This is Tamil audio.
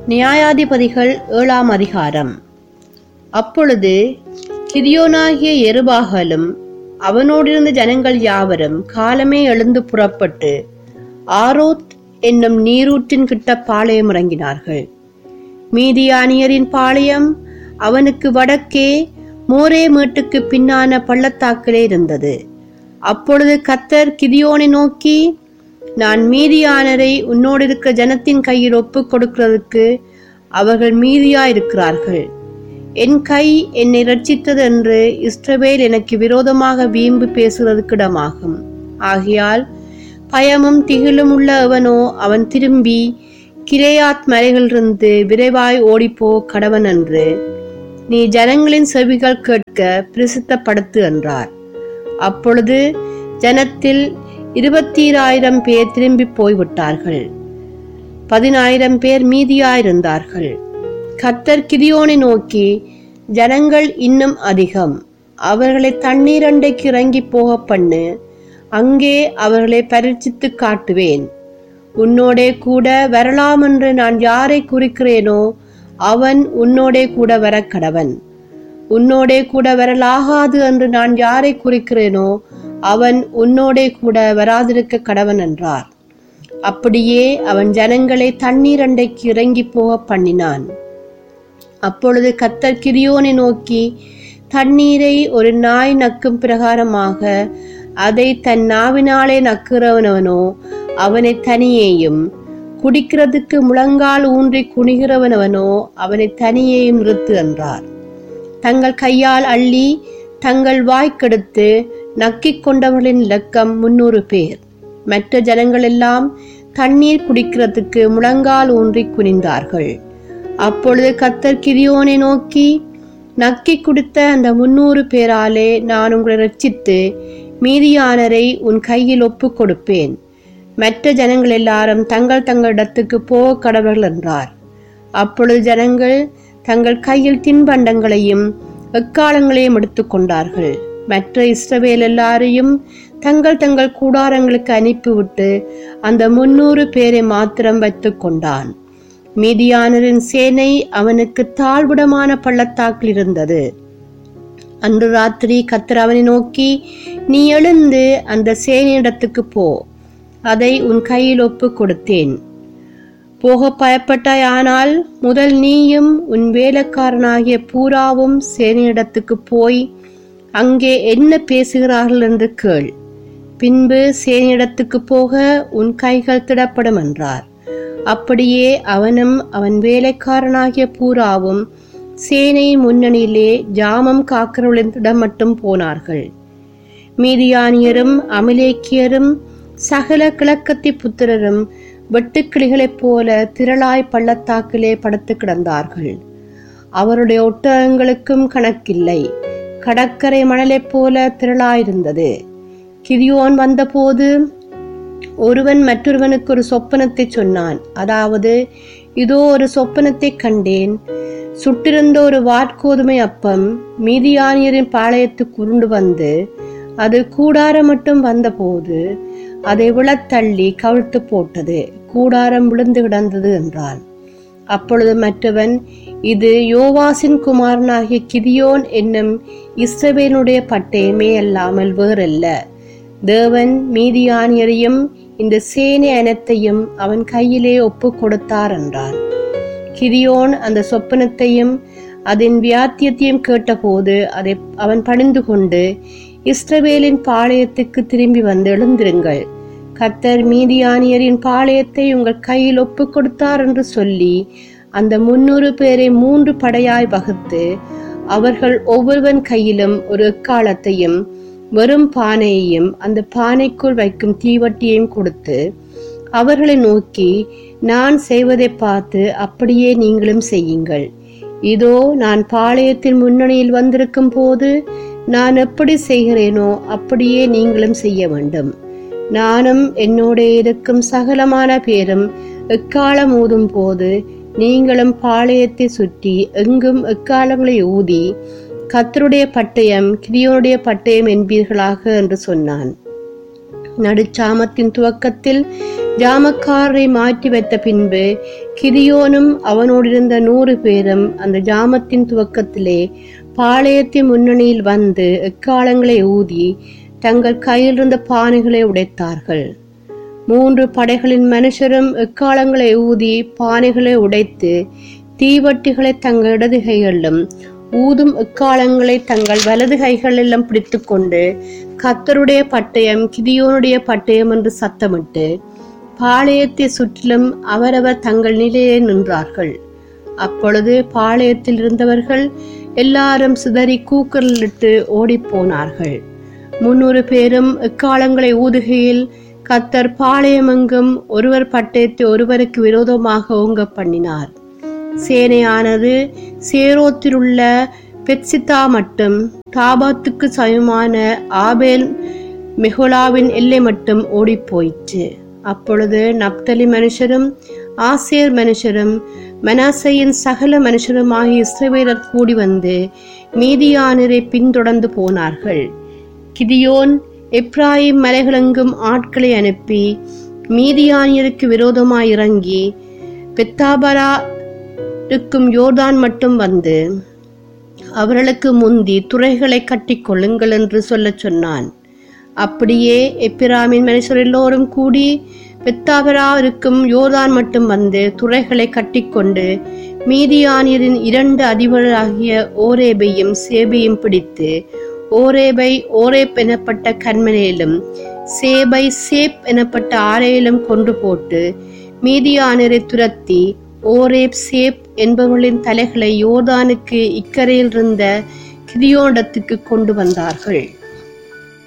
நியாயாதிபதிகள் ஏழாம் அதிகாரம் அப்பொழுது கிதியோனாகிய எருபாகலும் அவனோடிருந்த ஜனங்கள் யாவரும் காலமே எழுந்து புறப்பட்டு ஆரோத் என்னும் நீரூற்றின் கிட்ட பாளையம் இறங்கினார்கள் மீதியானியரின் பாளையம் அவனுக்கு வடக்கே மோரே மேட்டுக்கு பின்னான பள்ளத்தாக்கிலே இருந்தது அப்பொழுது கத்தர் கிதியோனை நோக்கி நான் மீதியானரை உன்னோடு இருக்கிற ஜனத்தின் கையில் ஒப்புக் கொடுக்கிறதுக்கு அவர்கள் மீதியா இருக்கிறார்கள் என் கை என்னை ரட்சித்தது என்று இஸ்ரவேல் எனக்கு விரோதமாக வீம்பு பேசுகிறதுக்கு இடமாகும் ஆகையால் பயமும் திகிலும் உள்ள அவனோ அவன் திரும்பி கிரேயாத் மலைகளிலிருந்து விரைவாய் ஓடிப்போ கடவன் என்று நீ ஜனங்களின் செவிகள் கேட்க பிரசித்தப்படுத்து என்றார் அப்பொழுது ஜனத்தில் இருபத்தீராயிரம் பேர் திரும்பி போய்விட்டார்கள் பதினாயிரம் பேர் மீதியாயிருந்தார்கள் கத்தர் கிதியோனை நோக்கி ஜனங்கள் இன்னும் அதிகம் அவர்களை தண்ணீரண்டைக்கு இறங்கி போக பண்ணு அங்கே அவர்களை பரீட்சித்து காட்டுவேன் உன்னோடே கூட வரலாம் என்று நான் யாரை குறிக்கிறேனோ அவன் உன்னோடே கூட வர கடவன் உன்னோடே கூட வரலாகாது என்று நான் யாரை குறிக்கிறேனோ அவன் உன்னோடே கூட வராதிருக்க கடவன் என்றார் அப்படியே அவன் ஜனங்களை தண்ணீர் அண்டைக்கு இறங்கி போக பண்ணினான் அப்பொழுது கத்தர் கிரியோனை நோக்கி தண்ணீரை ஒரு நாய் நக்கும் பிரகாரமாக அதை தன் நாவினாலே நக்குறவனவனோ அவனை தனியேயும் குடிக்கிறதுக்கு முழங்கால் ஊன்றி குனிகிறவனவனோ அவனை தனியேயும் நிறுத்து என்றார் தங்கள் கையால் அள்ளி தங்கள் வாய்க்கெடுத்து நக்கிக் கொண்டவர்களின் இலக்கம் முன்னூறு பேர் மற்ற ஜனங்களெல்லாம் தண்ணீர் குடிக்கிறதுக்கு முழங்கால் ஊன்றி குனிந்தார்கள் அப்பொழுது கத்தர் கிரியோனை நோக்கி நக்கி குடித்த அந்த முன்னூறு பேராலே நான் உங்களை ரட்சித்து மீதியானரை உன் கையில் ஒப்புக் கொடுப்பேன் மற்ற ஜனங்கள் எல்லாரும் தங்கள் தங்களிடத்துக்கு போக கடவர்கள் என்றார் அப்பொழுது ஜனங்கள் தங்கள் கையில் தின்பண்டங்களையும் எக்காலங்களையும் எடுத்துக்கொண்டார்கள் மற்ற இஸ்ரவேல் எல்லாரையும் தங்கள் தங்கள் கூடாரங்களுக்கு அனுப்பிவிட்டு அந்த முன்னூறு பேரை மாத்திரம் வைத்துக் கொண்டான் மீதியானரின் சேனை அவனுக்கு தாழ்விடமான பள்ளத்தாக்கில் இருந்தது அன்று ராத்திரி கத்தர் அவனை நோக்கி நீ எழுந்து அந்த சேனையிடத்துக்கு போ அதை உன் கையில் ஒப்பு கொடுத்தேன் போக பயப்பட்டாய் ஆனால் முதல் நீயும் உன் வேலைக்காரனாகிய பூராவும் சேனையிடத்துக்கு போய் அங்கே என்ன பேசுகிறார்கள் என்று கேள் பின்பு சேனையிடத்துக்கு போக உன் கைகள் திடப்படும் என்றார் அப்படியே அவனும் அவன் வேலைக்காரனாகிய பூராவும் சேனை முன்னணியிலே ஜாமம் காக்கிறவர்களிடம் மட்டும் போனார்கள் மீதியானியரும் அமிலேக்கியரும் சகல கிழக்கத்தி புத்திரரும் வெட்டுக்கிளிகளைப் போல திரளாய் பள்ளத்தாக்கிலே படுத்து கிடந்தார்கள் அவருடைய ஒட்டகங்களுக்கும் கணக்கில்லை கடற்கரை மணலைப் போல திரளாயிருந்தது கிரியோன் வந்தபோது ஒருவன் மற்றொருவனுக்கு ஒரு சொப்பனத்தை சொன்னான் அதாவது இதோ ஒரு சொப்பனத்தை கண்டேன் சுட்டிருந்த ஒரு வாட்கோதுமை அப்பம் மீதியானியரின் பாளையத்துக்கு உருண்டு வந்து அது கூடாரம் மட்டும் வந்தபோது அதை விழத்தள்ளி கவிழ்த்து போட்டது கூடாரம் விழுந்து கிடந்தது என்றான் அப்பொழுது மற்றவன் இது யோவாசின் குமாரனாகிய கிதியோன் என்னும் இஸ்ரவேனுடைய பட்டயமே அல்லாமல் வேறல்ல தேவன் மீதியானியரையும் இந்த சேனை அனைத்தையும் அவன் கையிலே ஒப்பு கொடுத்தார் என்றான் கிரியோன் அந்த சொப்பனத்தையும் அதன் வியாத்தியத்தையும் கேட்டபோது அதை அவன் பணிந்து கொண்டு இஸ்ரவேலின் பாளையத்துக்கு திரும்பி வந்து எழுந்திருங்கள் கத்தர் மீதியானியரின் பாளையத்தை உங்கள் கையில் ஒப்பு கொடுத்தார் என்று சொல்லி அந்த முன்னூறு பேரை மூன்று படையாய் வகுத்து அவர்கள் ஒவ்வொருவன் கையிலும் ஒரு எக்காலத்தையும் வெறும் பானையையும் அந்த பானைக்குள் வைக்கும் தீவட்டியையும் கொடுத்து அவர்களை நோக்கி நான் செய்வதை பார்த்து அப்படியே நீங்களும் செய்யுங்கள் இதோ நான் பாளையத்தின் முன்னணியில் வந்திருக்கும் போது நான் எப்படி செய்கிறேனோ அப்படியே நீங்களும் செய்ய வேண்டும் நானும் என்னோட இருக்கும் சகலமான பேரும் எக்காலம் ஊதும் போது நீங்களும் பாளையத்தை சுற்றி எங்கும் எக்காலங்களை ஊதி கத்தருடைய பட்டயம் கிரியோனுடைய பட்டயம் என்பீர்களாக என்று சொன்னான் நடுச்சாமத்தின் துவக்கத்தில் ஜாமக்காரரை மாற்றி வைத்த பின்பு கிரியோனும் அவனோடிருந்த நூறு பேரும் அந்த ஜாமத்தின் துவக்கத்திலே பாளையத்தின் முன்னணியில் வந்து எக்காலங்களை ஊதி தங்கள் கையில் இருந்த பானைகளை உடைத்தார்கள் மூன்று படைகளின் மனுஷரும் எக்காலங்களை ஊதி பானைகளை உடைத்து தீவட்டிகளை தங்கள் இடது கைகளிலும் ஊதும் எக்காலங்களை தங்கள் வலது கைகளிலும் பிடித்துக்கொண்டு கத்தருடைய பட்டயம் கிதியோனுடைய பட்டயம் என்று சத்தமிட்டு பாளையத்தை சுற்றிலும் அவரவர் தங்கள் நிலையிலே நின்றார்கள் அப்பொழுது பாளையத்தில் இருந்தவர்கள் எல்லாரும் சிதறி கூக்கலிட்டு ஓடிப்போனார்கள் முன்னூறு பேரும் எக்காலங்களை ஊதுகையில் கத்தர் பாளையமெங்கும் ஒருவர் பட்டயத்தை ஒருவருக்கு விரோதமாக ஓங்க பண்ணினார் சேனையானது சேரோத்தில் உள்ள பெட்சித்தா மட்டும் தாபாத்துக்கு சமமான ஆபேல் மெஹோலாவின் எல்லை மட்டும் ஓடிப்போயிற்று அப்பொழுது நப்தலி மனுஷரும் ஆசேர் மனுஷரும் மனாசையின் சகல மனுஷரும் ஆகிய இஸ்ரவேலர் கூடி வந்து மீதியானரை பின்தொடர்ந்து போனார்கள் கிதியோன் எப்ராயிம் மலைகளெங்கும் ஆட்களை அனுப்பி மீதியானியருக்கு விரோதமாய் இறங்கி பெத்தாபரா இருக்கும் யோர்தான் மட்டும் வந்து அவர்களுக்கு முந்தி துறைகளை கட்டிக் கொள்ளுங்கள் என்று சொல்லச் சொன்னான் அப்படியே எப்பிராமின் மனுஷர் எல்லோரும் கூடி பெத்தாபரா இருக்கும் யோர்தான் மட்டும் வந்து துறைகளை கட்டிக்கொண்டு மீதியானியரின் இரண்டு அதிபராகிய ஓரேபையும் சேபையும் பிடித்து ஓரேபை ஓரேப் எனப்பட்ட கண்மனையிலும் சேபை சேப் எனப்பட்ட ஆலையிலும் கொண்டு போட்டு மீதியானரை துரத்தி ஓரேப் சேப் என்பவர்களின் தலைகளை யோர்தானுக்கு இக்கரையில் இருந்த கிதியோண்டத்துக்கு கொண்டு வந்தார்கள்